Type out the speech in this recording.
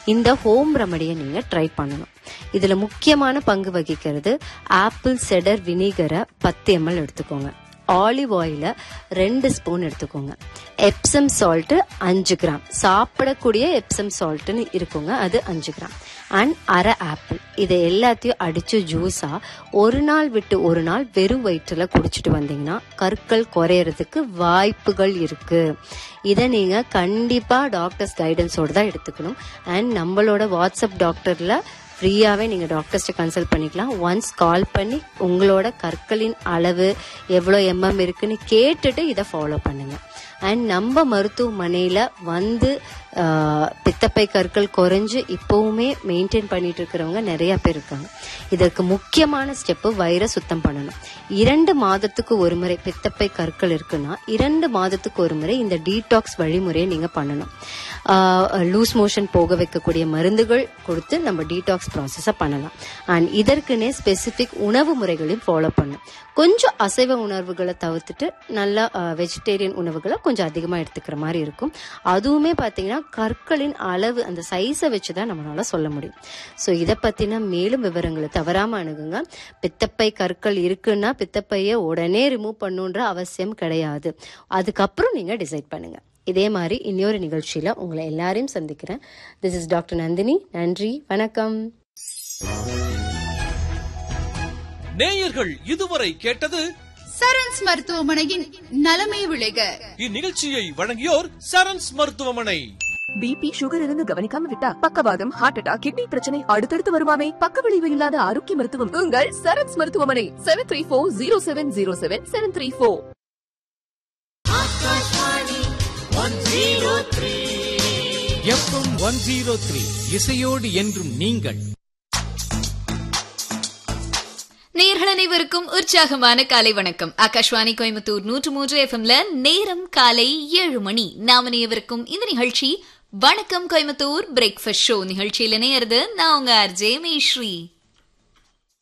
இந்த ஹோம் ரெமடியை நீங்க ட்ரை பண்ணணும் இதுல முக்கியமான பங்கு வகிக்கிறது ஆப்பிள் செடர் வினிகரை பத்து எம்எல் எடுத்துக்கோங்க ஆலிவ் ஆயில ரெண்டு ஸ்பூன் எடுத்துக்கோங்க எப்சம் சால்ட் அஞ்சு கிராம் சாப்பிடக்கூடிய எப்சம் சால்ட்னு இருக்குங்க அது அஞ்சு கிராம் அண்ட் அரை ஆப்பிள் இதை எல்லாத்தையும் அடிச்சு ஜூஸா ஒரு நாள் விட்டு ஒரு நாள் வெறும் வயிற்றுல குடிச்சிட்டு வந்தீங்கன்னா கற்கள் குறையறதுக்கு வாய்ப்புகள் இருக்கு இதை நீங்க கண்டிப்பா டாக்டர்ஸ் கைடன்ஸோட தான் எடுத்துக்கணும் அண்ட் நம்மளோட வாட்ஸ்அப் டாக்டர்ல ஃப்ரீயாகவே நீங்கள் டாக்டர்ஸ்ட்டை கன்சல்ட் பண்ணிக்கலாம் ஒன்ஸ் கால் பண்ணி உங்களோட கற்களின் அளவு எவ்வளோ எம்எம் இருக்குன்னு கேட்டுட்டு இதை ஃபாலோ பண்ணுங்க அண்ட் நம்ம மருத்துவமனையில் வந்து ஆஹ், பித்தப்பை கற்கள் குறைஞ்சு இப்போவுமே மெயின்டைன் பண்ணிட்டு இருக்கிறவங்க நிறைய பேர் இருக்காங்க இதற்கு முக்கியமான ஸ்டெப்பு வயிறை சுத்தம் பண்ணணும் இரண்டு மாதத்துக்கு ஒரு முறை பித்தப்பை கற்கள் இருக்குன்னா இரண்டு மாதத்துக்கு ஒரு முறை இந்த டீடாக்ஸ் வழிமுறையை நீங்க பண்ணணும் லூஸ் மோஷன் போக வைக்கக்கூடிய மருந்துகள் கொடுத்து நம்ம டீடாக்ஸ் ப்ராசஸை பண்ணலாம் அண்ட் இதற்குனே ஸ்பெசிஃபிக் உணவு முறைகளையும் ஃபாலோ பண்ணணும் கொஞ்சம் அசைவ உணர்வுகளை தவிர்த்துட்டு நல்லா வெஜிடேரியன் உணவுகளை கொஞ்சம் அதிகமாக எடுத்துக்கிற மாதிரி இருக்கும் அதுவுமே பார்த்தீங்கன்னா கற்களின் அளவு அந்த சைஸை வச்சு தான் நம்மளால சொல்ல முடியும் ஸோ இதை பற்றின மேலும் விவரங்களை தவறாமல் அணுகுங்க பித்தப்பை கற்கள் இருக்குன்னா பித்தப்பையை உடனே ரிமூவ் பண்ணுன்ற அவசியம் கிடையாது அதுக்கப்புறம் நீங்கள் டிசைட் பண்ணுங்க இதே மாதிரி இன்னொரு நிகழ்ச்சியில் உங்களை எல்லாரையும் சந்திக்கிறேன் திஸ் இஸ் டாக்டர் நந்தினி நன்றி வணக்கம் நேயர்கள் இதுவரை கேட்டது சரண்ஸ் மருத்துவமனையின் நலமே விளைக இந்நிகழ்ச்சியை வழங்கியோர் சரண்ஸ் மருத்துவமனை பிபி சுகர் இருந்து கவனிக்காம விட்டா பக்கவாதம் ஹார்ட் அட்டாக் கிட்னி பிரச்சனை அடுத்தடுத்து வருமாமே பக்க விளைவு இல்லாத ஆரோக்கிய மருத்துவம் உங்கள் சரத்ஸ் மருத்துவமனை seven three four zero seven zero seven seven three four FM one zero three இசையோடு என்றும் நீங்கள் நேர்கள் அனைவருக்கும் உற்சாகமான காலை வணக்கம் ஆகாஷ்வாணி கோயம்புத்தூர் நூற்று மூன்று எஃப்எம்ல நேரம் காலை ஏழு மணி நாம நேயவருக்கும் இந்த நிகழ்ச்சி வணக்கம் கோயம்புத்தூர் பிரேக்ஃபாஸ்ட் ஷோ நிகழ்ச்சியில் இணையறது நான் உங்க ஆர்ஜே மேஸ்ரீ